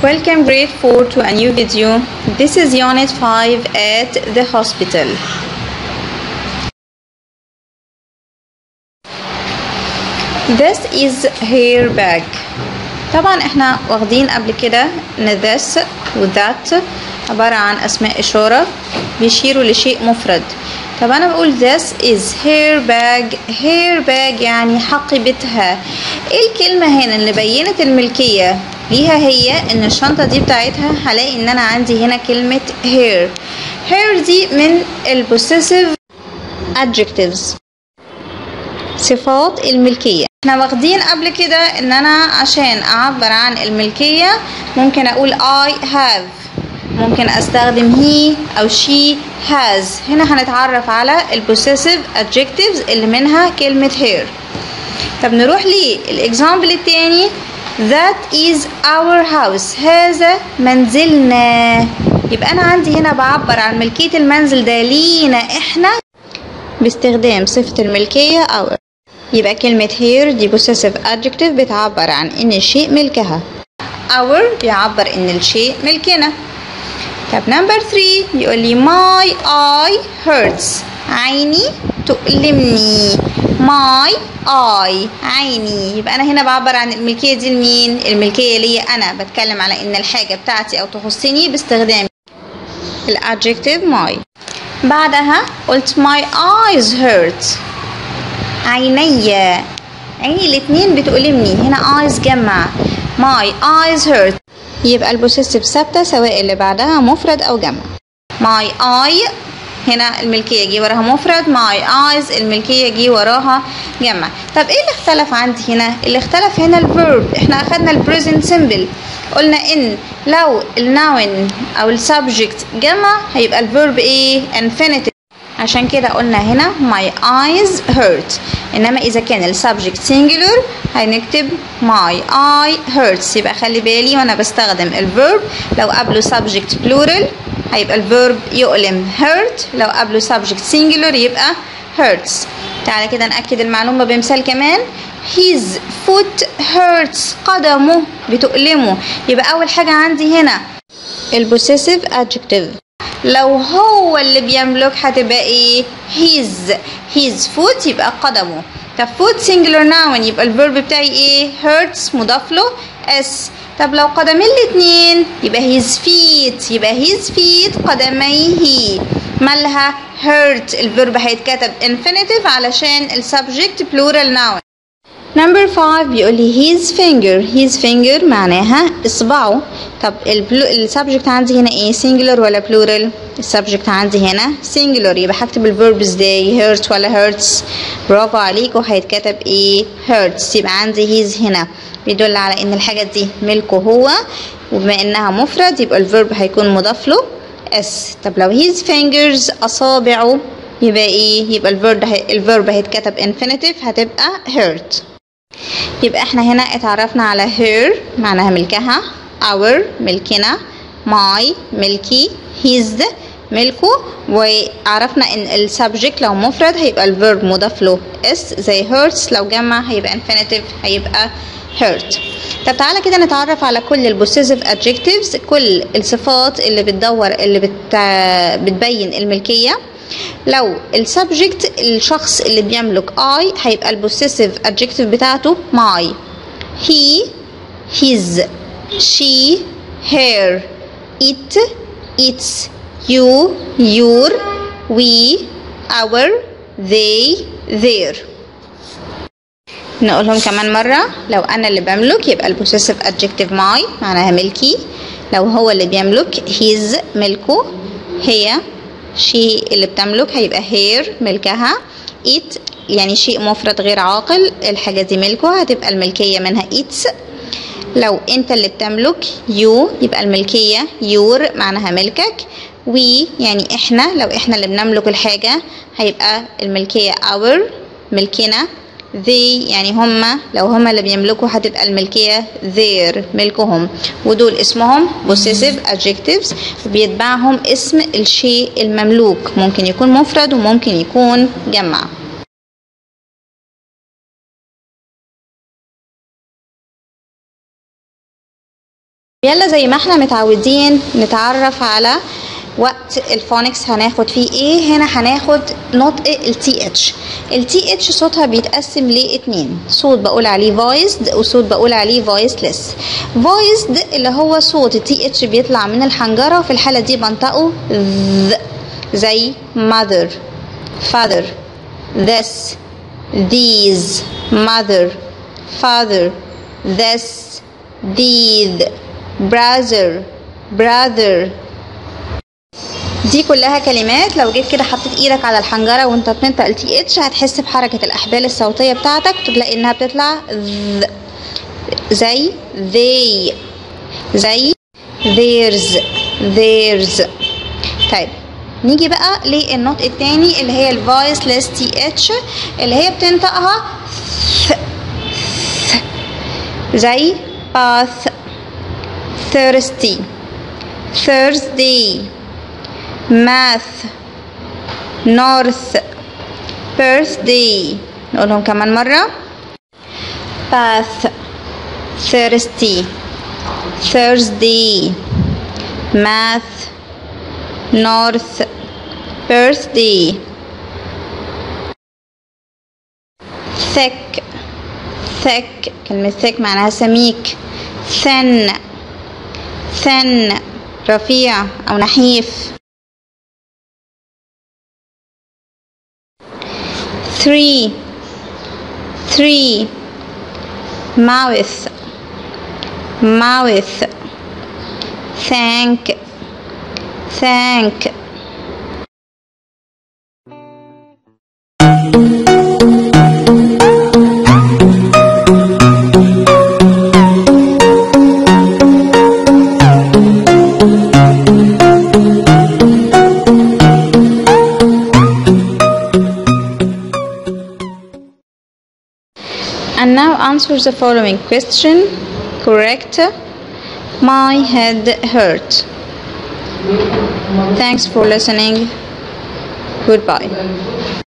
Welcome grade 4 to a new video. This is unit 5 at the hospital. This is hair bag. طبعا احنا واخدين قبل كده ان this و that عبارة عن اسماء اشارة بيشيروا لشيء مفرد طب انا بقول this is hair bag hair bag يعني حقيبتها ايه الكلمة هنا اللي بينت الملكية ليها هي ان الشنطة دي بتاعتها هلاقي ان انا عندي هنا كلمة hair hair دي من ال possessive adjectives صفات الملكية احنا واخدين قبل كده ان انا عشان اعبر عن الملكية ممكن اقول I have ممكن استخدم he او she has هنا هنتعرف على ال possessive adjectives اللي منها كلمة hair طب نروح للاكزامبل التاني That is our house هذا منزلنا يبقى انا عندي هنا بعبر عن ملكية المنزل ده لينا احنا باستخدام صفة الملكية our يبقى كلمة here دي possessive adjective بتعبر عن ان الشيء ملكها our بيعبر ان الشيء ملكنا طب نمبر 3 يقول لي my eye hurts عيني تؤلمني my eye عيني يبقى انا هنا بعبر عن الملكيه دي لمين الملكيه ليا انا بتكلم على ان الحاجه بتاعتي او تخصني باستخدام الادجكتيف my بعدها قلت my eyes hurt عيني عيني الاتنين بتؤلمني هنا eyes جمع my eyes hurt يبقى البوسيسيف ثابته سواء اللي بعدها مفرد او جمع my eye هنا الملكيه جه وراها مفرد my eyes الملكيه جه وراها جمع طب ايه اللي اختلف عندي هنا اللي اختلف هنا الفيرب احنا اخدنا البريزنت سيمبل قلنا ان لو الناون او السبجكت جمع هيبقى الفيرب ايه infinitive عشان كده قلنا هنا my eyes hurt انما اذا كان السبجكت singular هنكتب my eye hurts يبقى خلي بالي وانا بستخدم الفيرب لو قبله subject plural هيبقى الفيرب يؤلم hurt لو قبله subject singular يبقى hurts تعالى كده نأكد المعلومة بمثال كمان his foot hurts قدمه بتؤلمه يبقى أول حاجة عندي هنا البوسيسيف adjective لو هو اللي بيملك هتبقى ايه his his foot يبقى قدمه طب foot singular noun يبقى الفيرب بتاعي ايه hurts مضاف له s طب لو قدمين الاتنين يبقى his feet يبقى his feet قدميه مالها hurt الفيرب هيتكتب infinitive علشان السبجكت plural noun نمبر 5 بيقول لي his finger his finger معناها اصبعه طب السبجكت عندي هنا ايه singular ولا plural السبجكت عندي هنا singular يبقى هكتب الفيرب ازاي hurt ولا hurts برافو عليك وهيتكتب ايه hurts يبقى عندي his هنا بيدل على ان الحاجة دي ملكه هو وبما انها مفرد يبقى الفيرب هيكون مضاف له s طب لو his fingers اصابعه يبقى ايه يبقى الفيرب الفيرب هيتكتب infinitive هتبقى hurt يبقى احنا هنا اتعرفنا على her معناها ملكها our ملكنا my ملكي his ملكه وعرفنا ان السبجكت لو مفرد هيبقى الفيرب مضاف له s زي hurts لو جمع هيبقى infinitive هيبقى hurt طب تعالى كده نتعرف على كل البوسيسيف adjectives كل الصفات اللي بتدور اللي بت... بتبين الملكيه لو السبجكت الشخص اللي بيملك I هيبقى البوسيسيف adjective بتاعته my he his she her it its you your we our they their نقولهم كمان مرة لو أنا اللي بملك يبقى البوسيسيف adjective my معناها ملكي لو هو اللي بيملك his ملكه هي شيء اللي بتملك هيبقى هير ملكها it يعني شيء مفرد غير عاقل الحاجة دي ملكه هتبقى الملكية منها its لو انت اللي بتملك you يبقى الملكية your معناها ملكك we يعني احنا لو احنا اللي بنملك الحاجة هيبقى الملكية our ملكنا they يعني هما لو هما اللي بيملكوا هتبقى الملكية their ملكهم ودول اسمهم possessive adjectives بيتبعهم اسم الشيء المملوك ممكن يكون مفرد وممكن يكون جمع يلا زي ما احنا متعودين نتعرف على وقت الفونكس هناخد فيه ايه هنا هناخد نطق التي اتش التي اتش صوتها بيتقسم لاتنين صوت بقول عليه voiced وصوت بقول عليه voiceless voiced اللي هو صوت التي اتش بيطلع من الحنجرة وفي الحالة دي بنطقه ذ زي mother father this these mother father this these brother brother دي كلها كلمات لو جيت كده حطيت ايدك على الحنجره وانت بتنطق التي اتش هتحس بحركه الاحبال الصوتيه بتاعتك تلاقي انها بتطلع ذ زي they زي theirs theirs طيب نيجي بقى للنطق التاني اللي هي الفويسلس تي اتش اللي هي بتنطقها ث ث زي bath thirsty Thursday math north birthday نقولهم كمان مرة bath thirsty Thursday math north birthday thick thick كلمة thick معناها سميك thin thin رفيع أو نحيف three three mouth mouth thank thank And now answer the following question. Correct. My head hurt. Thanks for listening. Goodbye.